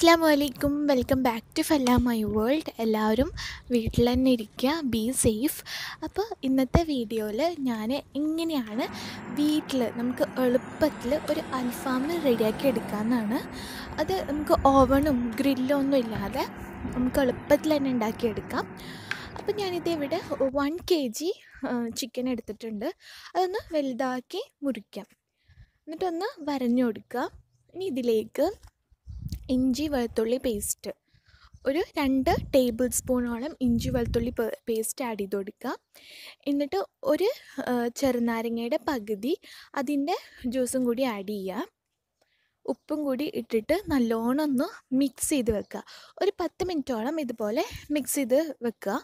അസ്സാം വലൈക്കും welcome back to ഫല്ല മൈ വേൾഡ് എല്ലാവരും വീട്ടിൽ തന്നെ ഇരിക്കുക ബി സേഫ് അപ്പോൾ ഇന്നത്തെ വീഡിയോയിൽ ഞാൻ എങ്ങനെയാണ് വീട്ടിൽ നമുക്ക് എളുപ്പത്തിൽ ഒരു അൽഫാം റെഡിയാക്കി എടുക്കാമെന്നാണ് അത് നമുക്ക് ഓവണും ഗ്രില്ലും ഒന്നും ഇല്ലാതെ നമുക്ക് എളുപ്പത്തിൽ തന്നെ ഉണ്ടാക്കിയെടുക്കാം അപ്പോൾ ഞാനിത് ഇവിടെ വൺ കെ ജി ചിക്കൻ എടുത്തിട്ടുണ്ട് അതൊന്ന് വലുതാക്കി മുറിക്കാം എന്നിട്ടൊന്ന് വരഞ്ഞു കൊടുക്കുക ഇനി ഇതിലേക്ക് ഇഞ്ചി വെളുത്തുള്ളി പേസ്റ്റ് ഒരു രണ്ട് ടേബിൾ സ്പൂണോളം ഇഞ്ചി വെളുത്തുള്ളി പേസ്റ്റ് ആഡ് ചെയ്ത് കൊടുക്കുക എന്നിട്ട് ഒരു ചെറുനാരങ്ങയുടെ പകുതി അതിൻ്റെ ജ്യൂസും കൂടി ആഡ് ചെയ്യുക ഉപ്പും കൂടി ഇട്ടിട്ട് നല്ലോണം ഒന്ന് മിക്സ് ചെയ്ത് വെക്കുക ഒരു പത്ത് മിനിറ്റോളം ഇതുപോലെ മിക്സ് ചെയ്ത് വെക്കുക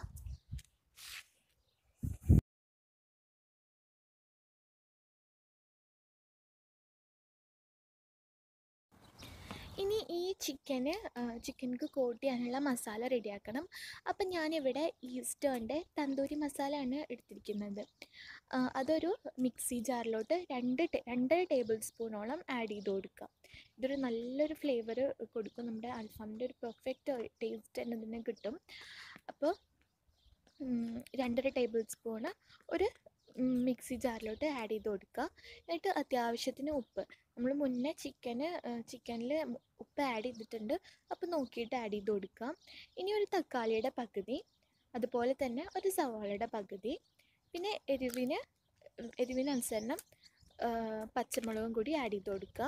ഇനി ഈ ചിക്കന് ചിക്കൻക്ക് കോട്ട് ചെയ്യാനുള്ള മസാല റെഡിയാക്കണം അപ്പം ഞാനിവിടെ ഈസ്റ്റേണിൻ്റെ തന്തൂരി മസാല ആണ് എടുത്തിരിക്കുന്നത് അതൊരു മിക്സി ജാറിലോട്ട് രണ്ട് രണ്ടര ടേബിൾ സ്പൂണോളം ആഡ് ചെയ്ത് കൊടുക്കുക ഇതൊരു നല്ലൊരു ഫ്ലേവർ കൊടുക്കും നമ്മുടെ അൽഫാമിൻ്റെ ഒരു പെർഫെക്റ്റ് ടേസ്റ്റ് തന്നെ ഇതിന് കിട്ടും അപ്പോൾ രണ്ടര ടേബിൾ സ്പൂണ് ഒരു മിക്സി ജാറിലോട്ട് ആഡ് ചെയ്ത് കൊടുക്കുക എന്നിട്ട് അത്യാവശ്യത്തിന് ഉപ്പ് നമ്മൾ മുന്നേ ചിക്കന് ചിക്കനിൽ ഉപ്പ് ആഡ് ചെയ്തിട്ടുണ്ട് അപ്പോൾ നോക്കിയിട്ട് ആഡ് ചെയ്ത് കൊടുക്കുക ഇനി ഒരു തക്കാളിയുടെ പകുതി അതുപോലെ തന്നെ ഒരു സവാളയുടെ പകുതി പിന്നെ എരിവിന് എരിവിനനുസരണം പച്ചമുളകും കൂടി ആഡ് ചെയ്ത് കൊടുക്കുക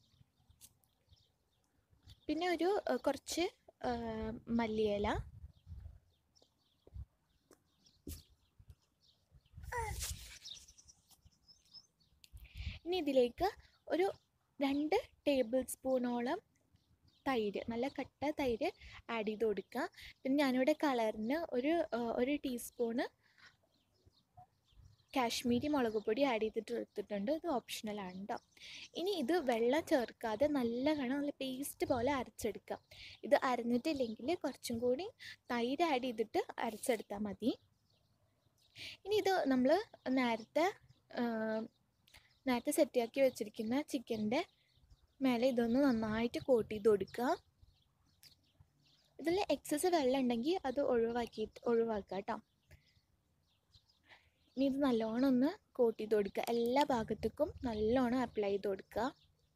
പിന്നെ ഒരു കുറച്ച് മല്ലിയില ഇനി ഇതിലേക്ക് ഒരു രണ്ട് ടേബിൾ സ്പൂണോളം തൈര് നല്ല കട്ട തൈര് ആഡ് ചെയ്ത് കൊടുക്കുക പിന്നെ ഞാനിവിടെ കളറിന് ഒരു ഒരു ടീസ്പൂണ് കാശ്മീരി മുളക് പൊടി ആഡ് ചെയ്തിട്ട് എടുത്തിട്ടുണ്ട് ഇത് ഓപ്ഷണലാണ് കേട്ടോ ഇനി ഇത് വെള്ളം ചേർക്കാതെ നല്ല കണം നല്ല പേസ്റ്റ് പോലെ അരച്ചെടുക്കുക ഇത് അരഞ്ഞിട്ടില്ലെങ്കിൽ കുറച്ചും കൂടി തൈര് ആഡ് ചെയ്തിട്ട് അരച്ചെടുത്താൽ മതി ഇനി ഇത് നമ്മൾ നേരത്തെ നേരത്തെ സെറ്റാക്കി വെച്ചിരിക്കുന്ന ചിക്കൻ്റെ മേലെ ഇതൊന്ന് നന്നായിട്ട് കോട്ട് ചെയ്ത് കൊടുക്കുക ഇതിൽ എക്സസ് വെള്ളം ഉണ്ടെങ്കിൽ അത് ഒഴിവാക്കിയിട്ട് ഒഴിവാക്കുക കേട്ടോ ഇനി ഇത് നല്ലോണം ഒന്ന് കോട്ട് ചെയ്ത് കൊടുക്കുക എല്ലാ ഭാഗത്തേക്കും നല്ലോണം അപ്ലൈ ചെയ്ത് കൊടുക്കുക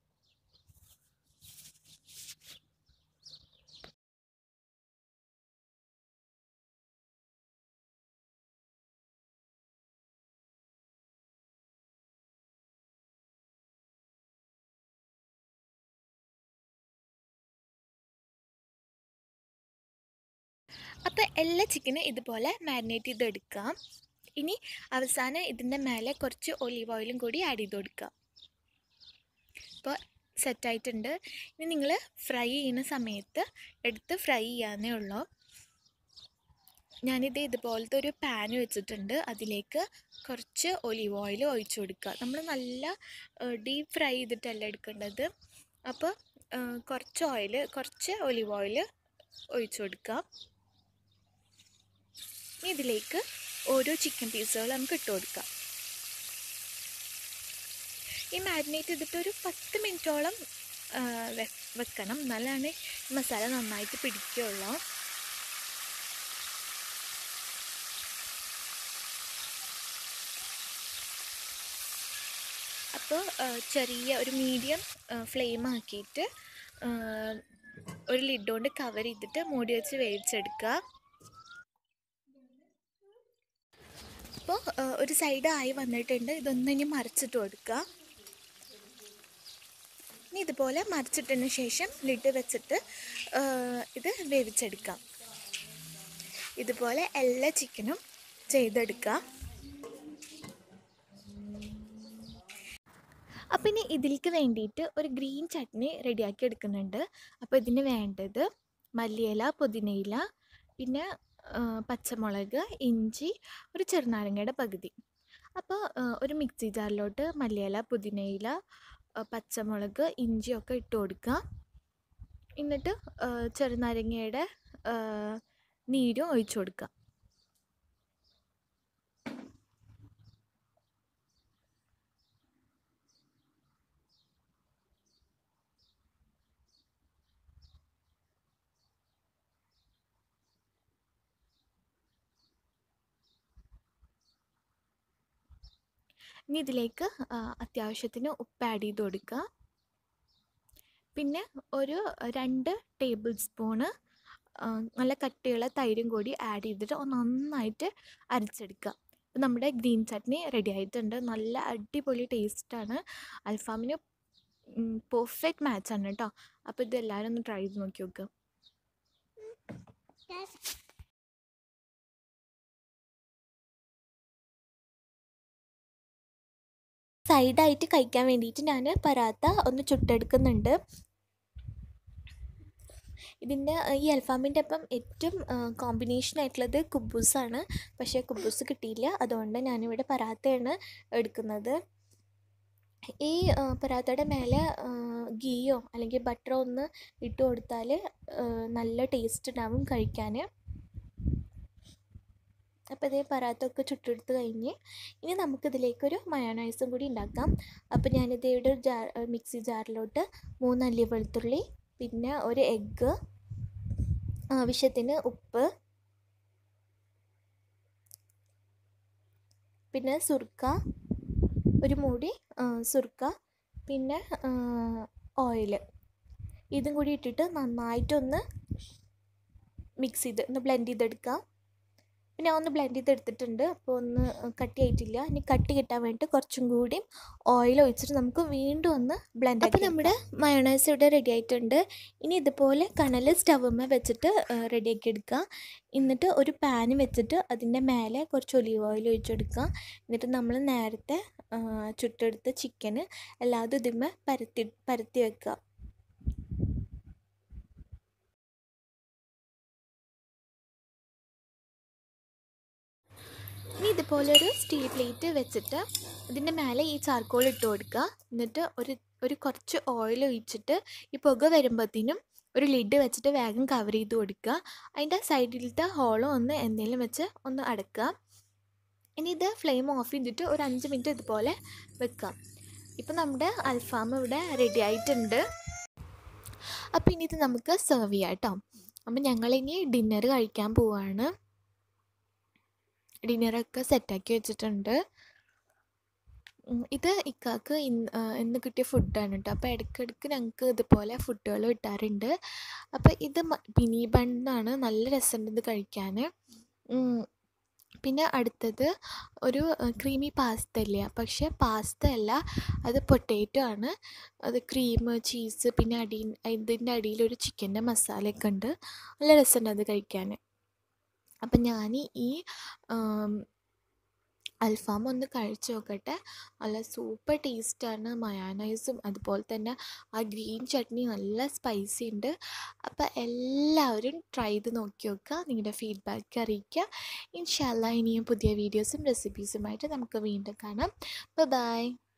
അപ്പോൾ എല്ലാ ചിക്കനും ഇതുപോലെ മാരിനേറ്റ് ചെയ്ത് എടുക്കാം ഇനി അവസാനം ഇതിൻ്റെ മേലെ കുറച്ച് ഒലീവ് ഓയിലും കൂടി ആഡ് ചെയ്ത് കൊടുക്കുക ഇപ്പോൾ സെറ്റായിട്ടുണ്ട് ഇനി നിങ്ങൾ ഫ്രൈ ചെയ്യുന്ന സമയത്ത് എടുത്ത് ഫ്രൈ ചെയ്യാവുന്നേ ഉള്ളൂ ഞാനിത് ഇതുപോലത്തെ ഒരു പാൻ വെച്ചിട്ടുണ്ട് അതിലേക്ക് കുറച്ച് ഒലീവ് ഓയിൽ ഒഴിച്ചു കൊടുക്കുക നമ്മൾ നല്ല ഡീപ്പ് ഫ്രൈ ചെയ്തിട്ടല്ല എടുക്കേണ്ടത് അപ്പോൾ കുറച്ച് ഓയിൽ കുറച്ച് ഒലീവ് ഓയിൽ ഒഴിച്ചു കൊടുക്കുക ഇതിലേക്ക് ഓരോ ചിക്കൻ പീസുകൾ നമുക്ക് ഇട്ട് കൊടുക്കാം ഈ മാരിനേറ്റ് ചെയ്തിട്ട് ഒരു പത്ത് മിനിറ്റോളം വെക്കണം എന്നാലാണ് മസാല നന്നായിട്ട് പിടിക്കുകയുള്ളൂ അപ്പോൾ ചെറിയ ഒരു മീഡിയം ഫ്ലെയിം ആക്കിയിട്ട് ഒരു ലിഡ് കൊണ്ട് കവർ ചെയ്തിട്ട് മൂടി വെച്ച് വേവിച്ചെടുക്കുക അപ്പോൾ ഒരു സൈഡ് ആയി വന്നിട്ടുണ്ട് ഇതൊന്നും ഇനി മറിച്ചിട്ട് കൊടുക്കുക ഇനി ഇതുപോലെ മറിച്ചിട്ടതിന് ശേഷം ലിഡ് വെച്ചിട്ട് ഇത് വേവിച്ചെടുക്കാം ഇതുപോലെ എല്ലാ ചിക്കനും ചെയ്തെടുക്കുക അപ്പം ഇനി ഇതിലേക്ക് വേണ്ടിയിട്ട് ഒരു ഗ്രീൻ ചട്നി റെഡിയാക്കി എടുക്കുന്നുണ്ട് അപ്പോൾ ഇതിന് വേണ്ടത് മല്ലിയില പുതിനയില പിന്നെ പച്ചമുളക് ഇഞ്ചി ഒരു ചെറുനാരങ്ങയുടെ പകുതി അപ്പോൾ ഒരു മിക്സി ജാറിലോട്ട് മല്ലിയില പുതിനയില പച്ചമുളക് ഇഞ്ചിയൊക്കെ ഇട്ട് കൊടുക്കുക എന്നിട്ട് ചെറുനാരങ്ങയുടെ നീരും ഒഴിച്ചു കൊടുക്കുക ഇനി ഇതിലേക്ക് അത്യാവശ്യത്തിന് ഉപ്പ് ആഡ് ചെയ്ത് കൊടുക്കുക പിന്നെ ഒരു രണ്ട് ടേബിൾ സ്പൂണ് നല്ല കട്ടിയുള്ള തൈരും കൂടി ആഡ് ചെയ്തിട്ട് ഒന്ന് നന്നായിട്ട് അരച്ചെടുക്കുക അപ്പോൾ നമ്മുടെ ഗ്രീൻ ചട്നി റെഡി ആയിട്ടുണ്ട് നല്ല അടിപൊളി ടേസ്റ്റാണ് അൽഫാമിന് പെർഫെക്റ്റ് മാച്ചാണ് കേട്ടോ അപ്പോൾ ഇത് എല്ലാവരും ഒന്ന് ട്രൈ ചെയ്ത് നോക്കി നോക്കുക സൈഡായിട്ട് കഴിക്കാൻ വേണ്ടിയിട്ട് ഞാൻ പരാത്ത ഒന്ന് ചുട്ടെടുക്കുന്നുണ്ട് ഇതിൻ്റെ ഈ അൽഫാമിൻ്റെ ഒപ്പം ഏറ്റവും കോമ്പിനേഷൻ ആയിട്ടുള്ളത് കുബൂസാണ് പക്ഷേ കുബൂസ് കിട്ടിയില്ല അതുകൊണ്ട് ഞാനിവിടെ പരാത്തയാണ് എടുക്കുന്നത് ഈ പരാത്തയുടെ മേലെ ഗീയോ അല്ലെങ്കിൽ ബട്ടറോ ഒന്ന് ഇട്ട് കൊടുത്താൽ നല്ല ടേസ്റ്റ് ഉണ്ടാവും കഴിക്കാൻ അപ്പോൾ ഇതേ പറാത്തൊക്കെ ചുട്ടെടുത്ത് കഴിഞ്ഞ് ഇനി നമുക്കിതിലേക്കൊരു മയോണൈസും കൂടി ഉണ്ടാക്കാം അപ്പോൾ ഞാനിതേടെ ഒരു ജാർ മിക്സി ജാറിലോട്ട് മൂന്നല്ലി വെളുത്തുള്ളി പിന്നെ ഒരു എഗ്ഗ് ആവശ്യത്തിന് ഉപ്പ് പിന്നെ സുർക്ക ഒരു മൂടി സുർക്ക പിന്നെ ഓയിൽ ഇതും കൂടി ഇട്ടിട്ട് നന്നായിട്ടൊന്ന് മിക്സ് ചെയ്ത് ഒന്ന് ബ്ലെൻഡ് ചെയ്തെടുക്കാം പിന്നെ ഒന്ന് ബ്ലെൻഡ് ചെയ്തെടുത്തിട്ടുണ്ട് അപ്പോൾ ഒന്ന് കട്ടി ആയിട്ടില്ല ഇനി കട്ടി കിട്ടാൻ വേണ്ടിയിട്ട് കുറച്ചും കൂടി ഓയിൽ ഒഴിച്ചിട്ട് നമുക്ക് വീണ്ടും ഒന്ന് ബ്ലെൻഡ് അപ്പോൾ നമ്മുടെ മയോണൈസ് ഇവിടെ റെഡി ആയിട്ടുണ്ട് ഇനി ഇതുപോലെ കണൽ സ്റ്റവുമ്മ വെച്ചിട്ട് റെഡിയാക്കി എടുക്കുക എന്നിട്ട് ഒരു പാന് വെച്ചിട്ട് അതിൻ്റെ മേലെ കുറച്ച് ഒലീവ് ഓയിൽ ഒഴിച്ചെടുക്കുക എന്നിട്ട് നമ്മൾ നേരത്തെ ചുട്ടെടുത്ത ചിക്കന് എല്ലാതും ഇതിന്മേ പരത്തി പരത്തി വെക്കുക ഇനി ഇതുപോലെ ഒരു സ്റ്റീൽ പ്ലേറ്റ് വെച്ചിട്ട് ഇതിൻ്റെ മേലെ ഈ ചാർക്കോൾ ഇട്ട് കൊടുക്കുക എന്നിട്ട് ഒരു ഒരു കുറച്ച് ഓയിൽ ഒഴിച്ചിട്ട് ഈ പുക വരുമ്പോഴത്തേനും ഒരു ലിഡ് വെച്ചിട്ട് വേഗം കവർ ചെയ്ത് കൊടുക്കുക അതിൻ്റെ സൈഡിലത്തെ ഹോളോ ഒന്ന് എന്തെങ്കിലും വെച്ച് ഒന്ന് അടക്കുക ഇനി ഇത് ഫ്ലെയിം ഓഫ് ചെയ്തിട്ട് ഒരു അഞ്ച് മിനിറ്റ് ഇതുപോലെ വെക്കാം ഇപ്പം നമ്മുടെ അൽഫാം ഇവിടെ റെഡി ആയിട്ടുണ്ട് അപ്പോൾ ഇനി ഇത് നമുക്ക് സെർവ് ചെയ്യാം കേട്ടോ അപ്പം ഞങ്ങളിനി ഡിന്നർ കഴിക്കാൻ പോവാണ് ഡിന്നറൊക്കെ സെറ്റാക്കി വെച്ചിട്ടുണ്ട് ഇത് ഇക്കാക്ക് ഇന്ന് ഇന്ന് കിട്ടിയ ഫുഡാണ് കേട്ടോ അപ്പോൾ ഇടയ്ക്കിടയ്ക്ക് ഞങ്ങൾക്ക് ഇതുപോലെ ഫുഡുകൾ കിട്ടാറുണ്ട് അപ്പോൾ ഇത് മിനി ബണ്ണാണ് നല്ല രസമുണ്ട് ഇത് കഴിക്കാൻ പിന്നെ അടുത്തത് ഒരു ക്രീമി പാസ്ത ഇല്ല പക്ഷേ പാസ്ത അല്ല അത് പൊട്ടേറ്റോ ആണ് അത് ക്രീം ചീസ് പിന്നെ അടി ഇതിൻ്റെ അടിയിൽ ഒരു ചിക്കൻ്റെ മസാലയൊക്കെ ഉണ്ട് നല്ല രസമുണ്ട് അത് കഴിക്കാൻ അപ്പം ഞാൻ ഈ അൽഫാം ഒന്ന് കഴിച്ച് നോക്കട്ടെ നല്ല സൂപ്പർ ടേസ്റ്റാണ് മയോണൈസും അതുപോലെ തന്നെ ആ ഗ്രീൻ ചട്നി നല്ല സ്പൈസി ഉണ്ട് അപ്പോൾ എല്ലാവരും ട്രൈ ചെയ്ത് നോക്കി നോക്കുക നിങ്ങളുടെ ഫീഡ്ബാക്ക് അറിയിക്കുക ഇൻഷാല്ല ഇനിയും പുതിയ വീഡിയോസും റെസിപ്പീസുമായിട്ട് നമുക്ക് വീണ്ടും കാണാം ബൈ